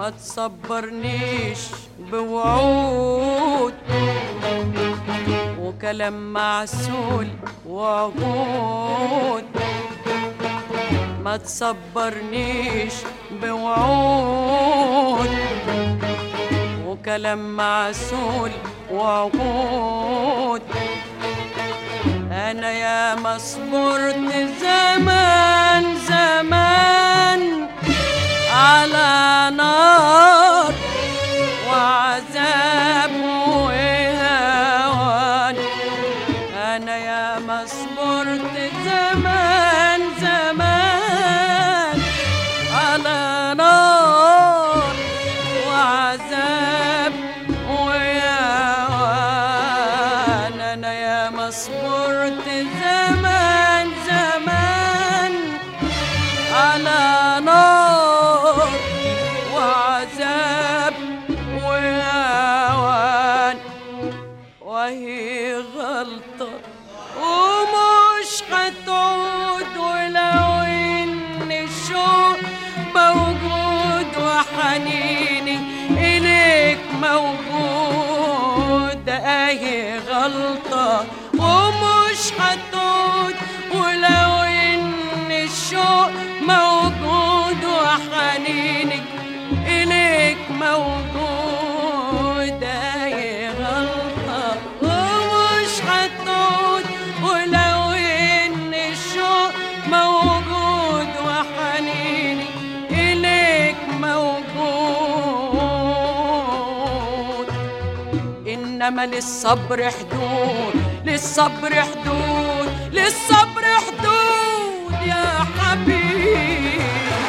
ما تصبرنيش بوعود وكلام معسول وعهود ما تصبرنيش بوعود وكلام معسول وعهود انا يا ما صبرت زمان زمان على نار وعذاب وهوان انا يا ما صبرت زمان زمان على نار وعذاب وهوان انا يا ما صبرت زمان زمان على نار وعذاب وهوان وهي غلطة ومش هتعود ولو إن الشوق موجود وحنيني إليك موجود أهي غلطة ومش هتعود ولو إن الشوق موجود وحنيني إليك موجود أهي غلطة ومش هتعود ولو إن الشوق موجود وحنيني إليك موجود إنما للصبر حدود للصبر حدود للصبر حدود يا حبيبي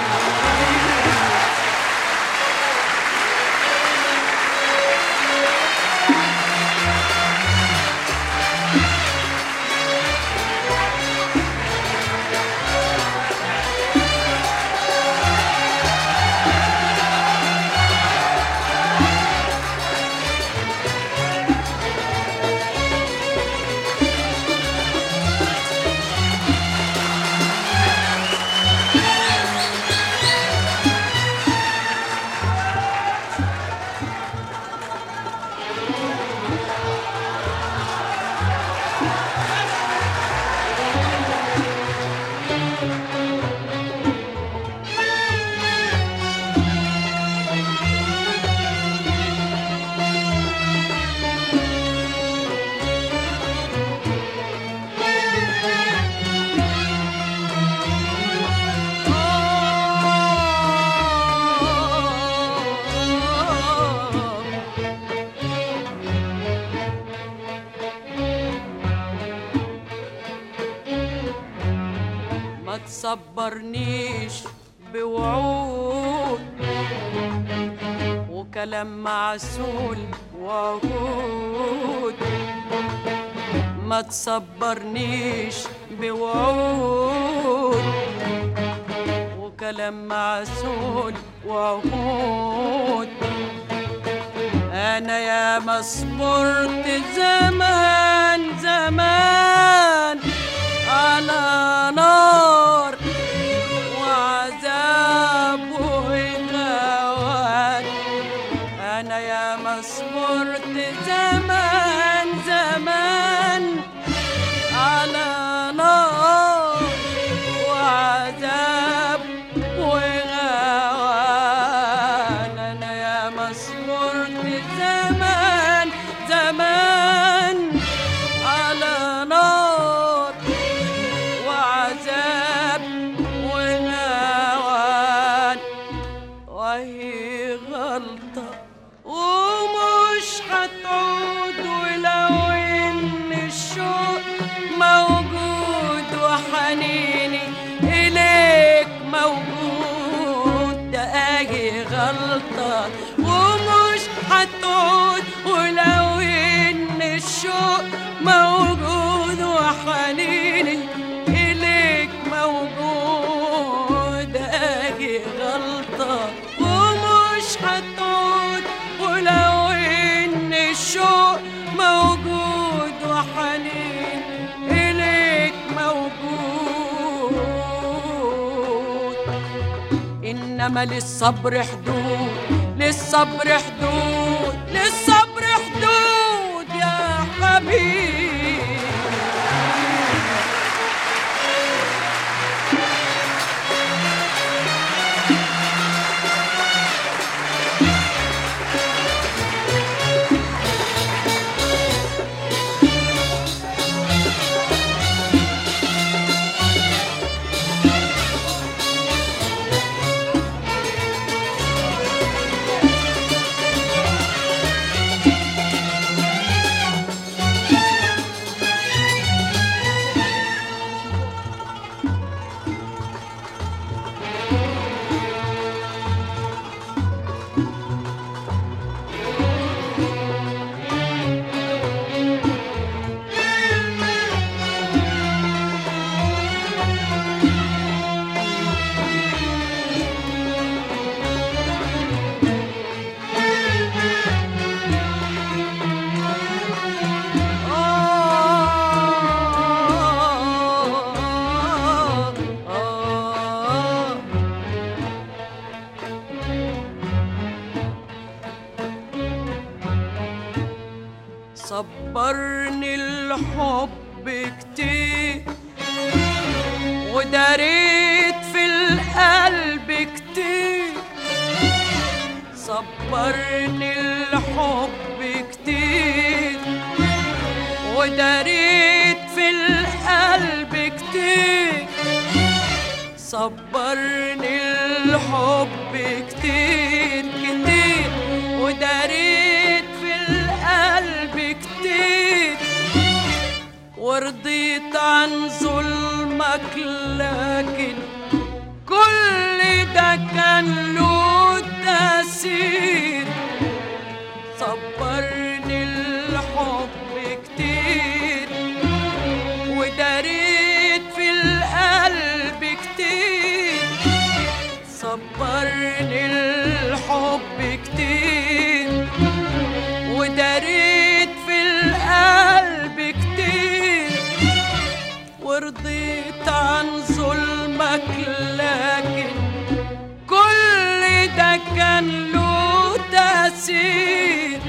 ما تصبرنيش بوعود وكلام معسول وعهود ما تصبرنيش بوعود وكلام معسول وعهود انا يا ما صبرت زمان زمان على نار وعذاب وغوان انا يا ما صبرت زمان زمان على نار وعذاب وغوان انا يا ما صبرت زمان زمان على نار وعذاب ونوان وهي غلطة ومش هتعود ولو إن الشوق موجود وحنيني إليك موجود ده أهي غلطة ومش هتعود ولو إن الشوق موجود وحنيني إليك موجود أهي غلطة ومش هتعود ولو إن الشوق موجود وحنين إليك موجود إنما للصبر حدود للصبر حدود للصبر حدود يا حبيبي آه آه صبرني الحب كتير وداريت في القلب كتير صبرني الحب كتير وداريت في القلب كتير صبرني الحب كتير كتير وداريت في القلب كتير ورضيت عن ظلمك لكن كل ده كان له تأثير صبرني الحب كتير وداريت في القلب كتير صبرني الحب كتير وداريت في القلب كتير ورضيت عن ظلمك لكن كل ده كان له تأثير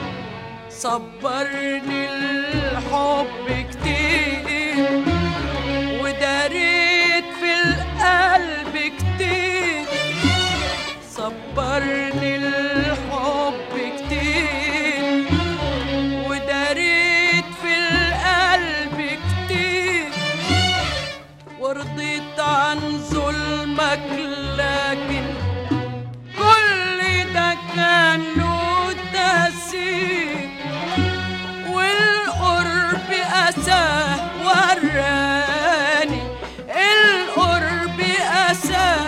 صبرني الحب كتير وداريت في القلب كتير صبرني الحب كتير وداريت في القلب كتير ورضيت عن ظلمك لكن كل ده كان له تأثير والقرب أساه وراني القرب أساه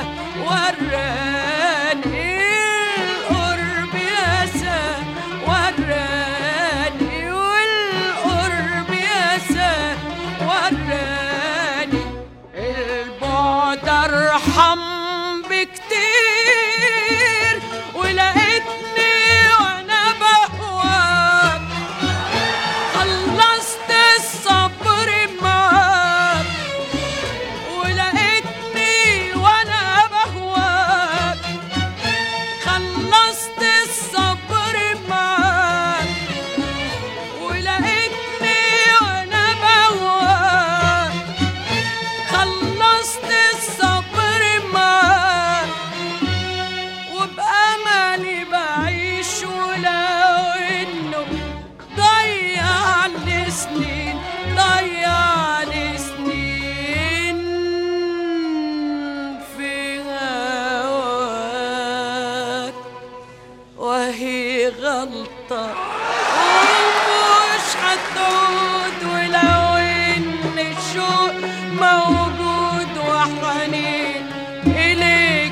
وراني القرب أساه وراني والقرب أساه وراني البعد أرحم بكتير ولقيتني وأنا بهواك خلصت الصبر معاك ولقيتني وانا بهواك خلصت الصبر معاك ولقيتني وانا بهواك خلصت الصبر معاك وبأملي بعيش ولو إنه ضيع لي سنين ضيع لي سنين في هواك وهي غلطة ومش هتعود ولو إن الشوق موجود وحنين إليك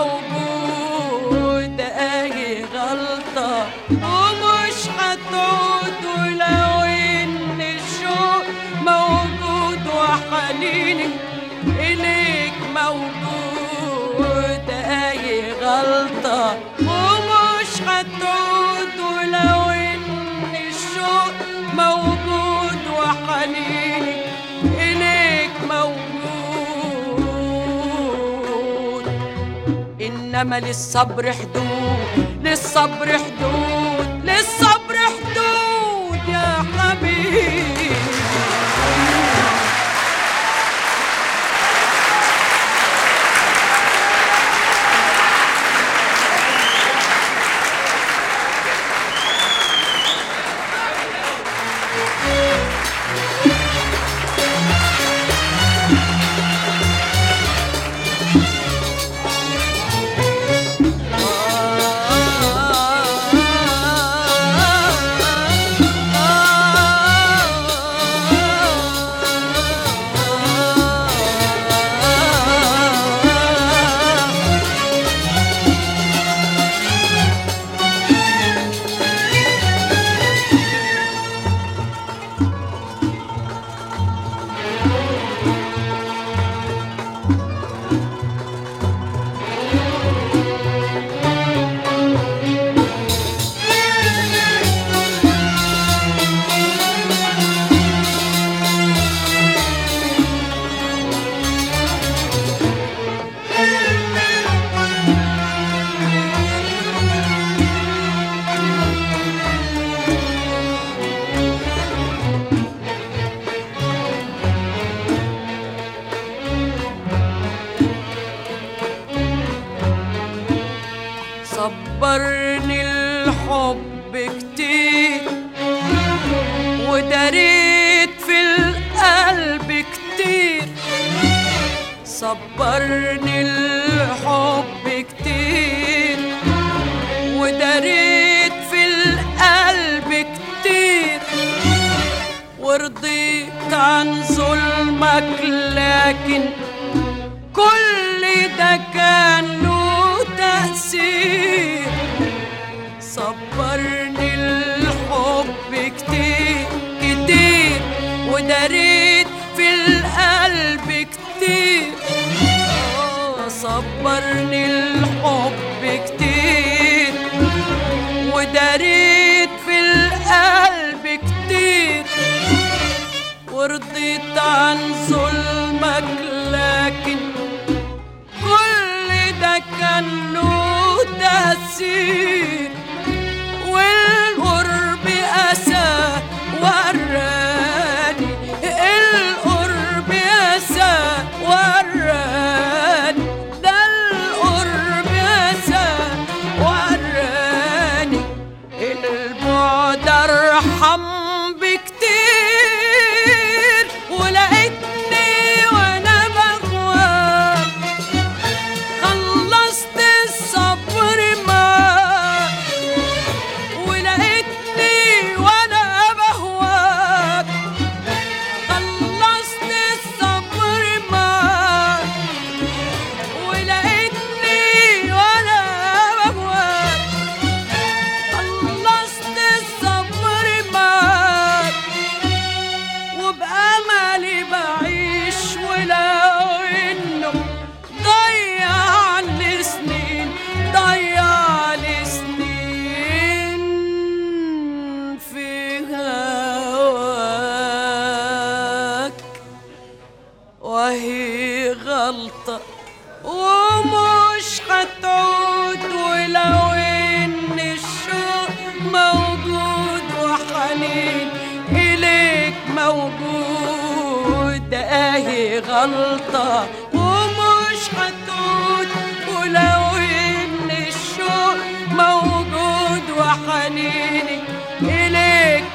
موجود أهي غلطة ومش هتعود ولو إن الشوق موجود وحنيني إليك موجود أهي غلطة ومش هتعود ولو إن إنما للصبر حدود للصبر حدود للصبر حدود يا حبيبي صبرني الحب كتير وداريت في القلب كتير صبرني الحب كتير وداريت في القلب كتير ورضيت عن ظلمك لكن كل ده كان له تأثير صبرني الحب كتير كتير وداريت في القلب كتير آه، صبرني الحب كتير وداريت في القلب كتير ورضيت عن ظلمك لكن كل ده كان له تأثير والقرب أسى وراني القرب أسى وراني ده القرب أسى وراني البعد أرحم بكتير ولقيتني وأنا بغواك خلصت الصبر معاك ولقيتني وانا بهواك خلصت الصبر معاك ولقيتني وانا بهواك خلصت الصبر معاك وبأملي بعيش ولو إنه ضيع لي سنين ضيع لي سنين في هواك وهي غلطة ومش هتعود ولو إن الشوق موجود وحنين إليك موجود أهي غلطة ومش هتعود ولو إن الشوق موجود وحنيني إليك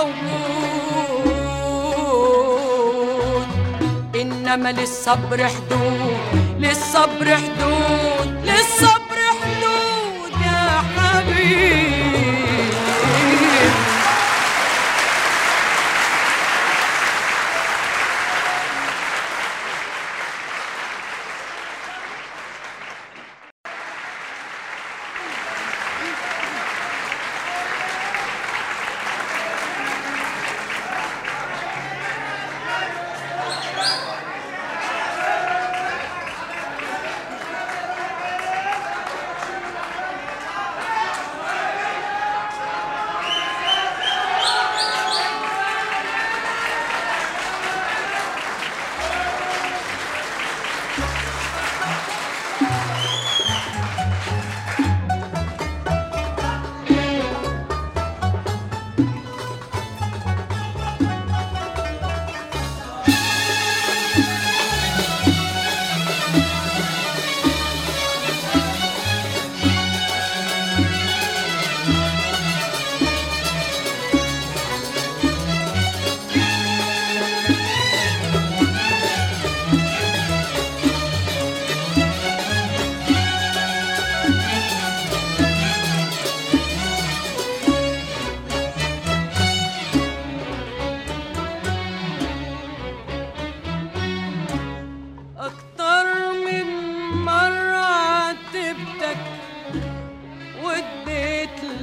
موجود إنما للصبر حدود للصبر حدود للصبر حدود يا حبيبي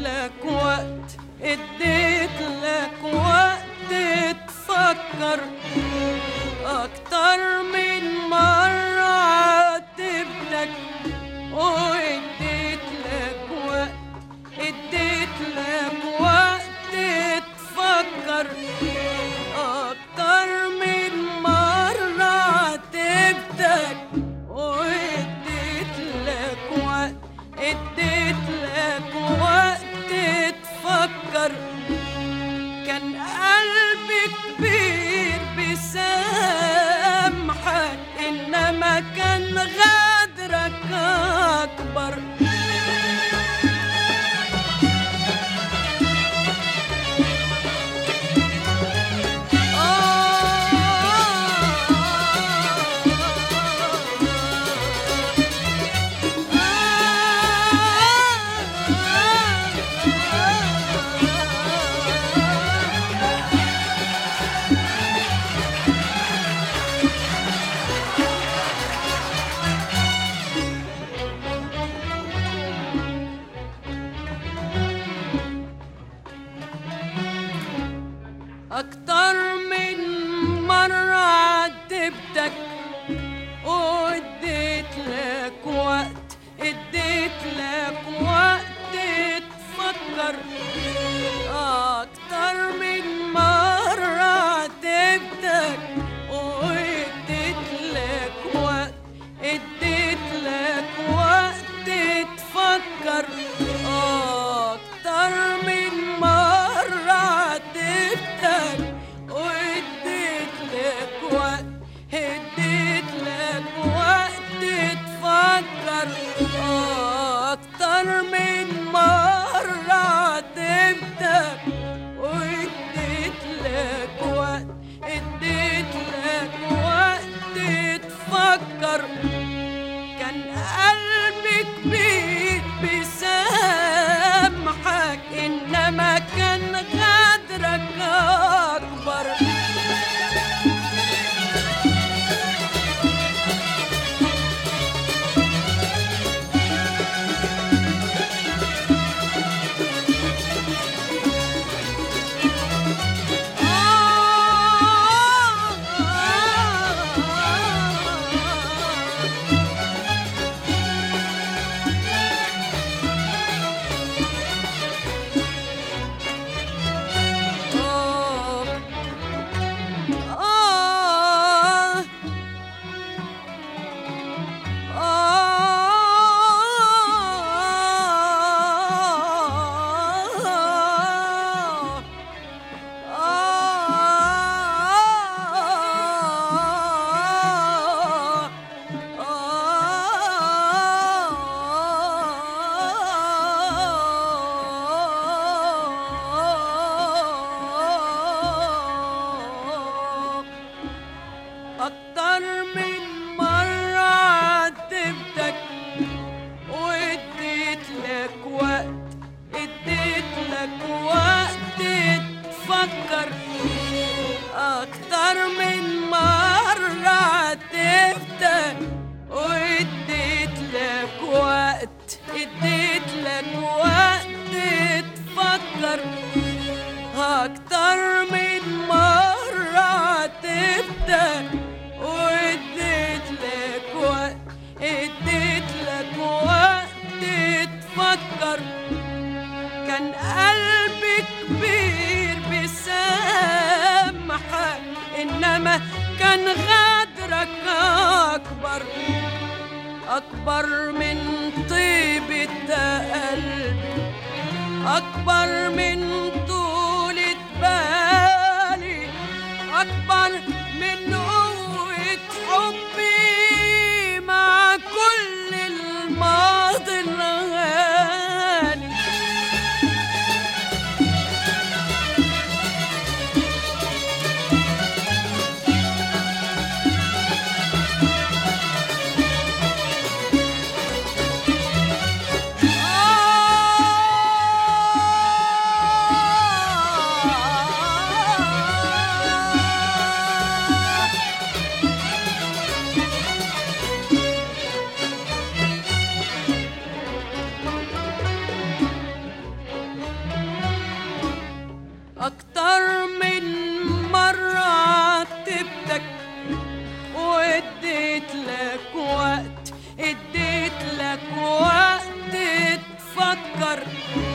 لك وقت اديت لك وقت تفكر اكتر من مرة عاتبتك واديت لك وقت اديت لك وقت تفكر اكتر من مرة عاتبتك واديت لك وقت اديت لك وقت تفكر كان قلبي كبير بسامحك انما كان غدرك اكبر أكتر من مرة عاتبتك واديت لك وقت اديت لك وقت تفكر أكتر من مرة عاتبتك واديت لك وقت اديت لك وقت تفكر أكتر من مرة عاتبتك واديت لك وقت اديت لك وقت تفكر أكتر من مرة عاتبتك واديت لك وقت اديت لك وقت تفكر كان قلبي كبير بسامحك انما كان غدرك اكبر أكتر من مرة عاتبتك واديت لك وقت اديت لك وقت تفكر أكتر من مرة عاتبتك واديت لك وقت اديت لك وقت تفكر أكتر من مرة عاتبتك واديت لك وقت اديت لك وقت تفكر كان قلبي كبير بسامحك انما كان غدرك اكبر اكبر من طيبة قلبي أكبر من طولة بالي أكبر من قوة حبي مع كل الماضي الغالي آه تفكر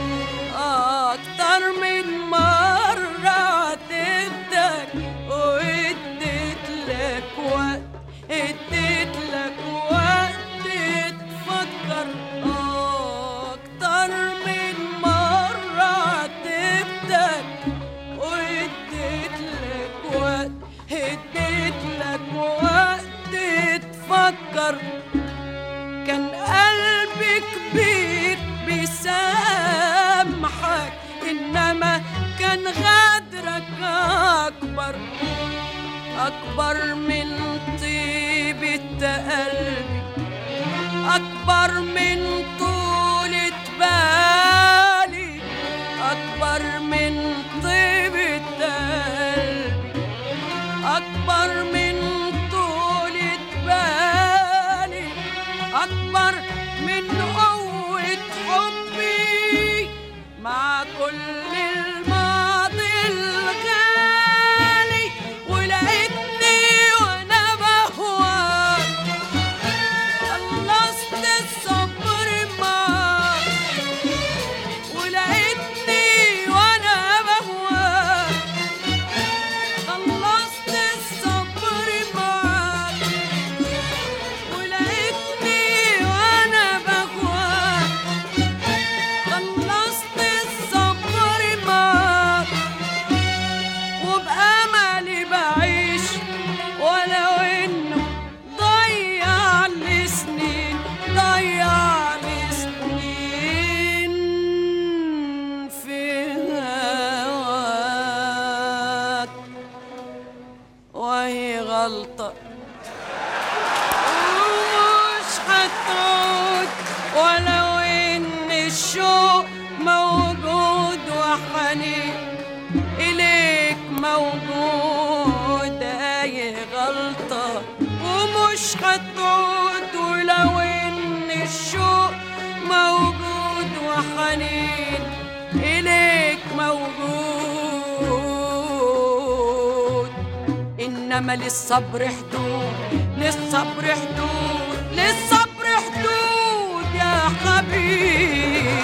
أكتر من مرة عاتبتك واديت لك وقت اديت لك وقت تفكر أكتر من مرة عاتبتك واديت لك وقت اديت لك وقت تفكر كان قلبي كبير بيسامحك انما كان غدرك اكبر اكبر من طيبة قلبي اكبر من طولة بالي اكبر من طيبة قلبي أكبر من طولة بالي أكبر من قوة حبي مع كل الماضي الغالي ولقيتني وأنا بهواك خلصت الصبر معاك ولقيتني وأنا بهواك خلصت الصبر معاك ولقيتني وانا بهواك خلصت الصبر معاك وبأملي بعيش ولو انه ضيع لي سنين ضيع لي سنين في هواك وهي غلطة ومش هتعود ولو ان الشوق موجود وحنين إليك موجود أي غلطة ومش هتعود ولو إن الشوق موجود وحنين إليك موجود إنما للصبر حدود للصبر حدود للصبر حدود يا حبيبي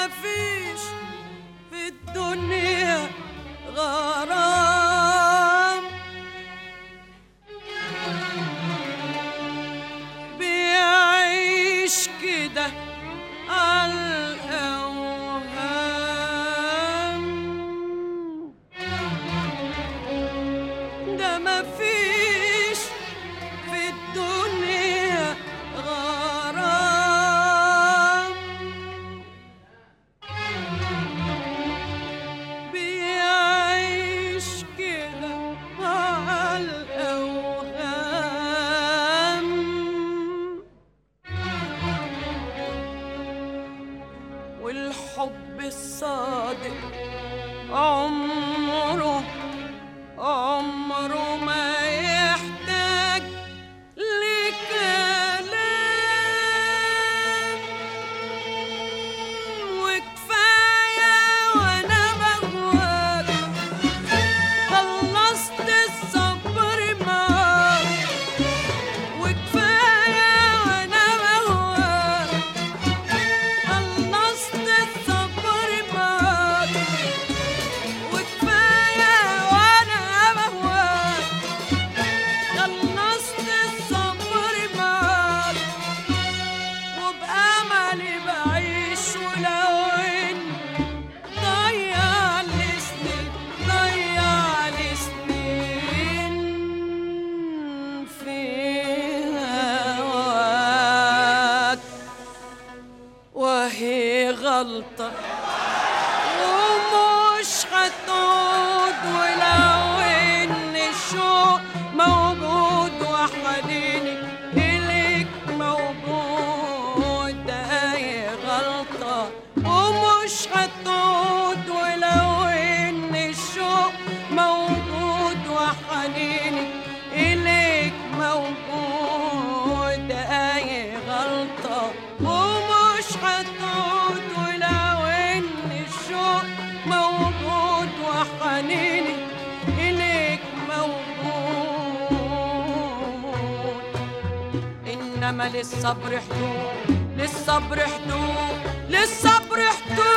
مفيش في الدنيا غرام بيعيش كده عالأوهام ده مفيش في الدنيا غرام بيعيش كده مع الأوهام والحب الصادق عمره عمره ما يحتاج لكلام وكفاية وأنا بهواك خلصت الصبر معاك وكفاية وأنا بهواك خلصت الصبر معاك وكفاية وأنا بهواك خلصت الصبر معاك وبأملي بعيش ولو إن ضيع لي سنين ضيع لي سنين في هواك وهي غلطة ومش هتعود ولو ان الشوق موجود وحنيني اليك موجود هي غلطة ومش هتعود ولو ان الشوق موجود وحنيني اليك موجود هي غلطة ومش هتعود ولو ان الشوق موجود وحنيني إليك موجود إنما للصبر حدود للصبر حدود للصبر حدود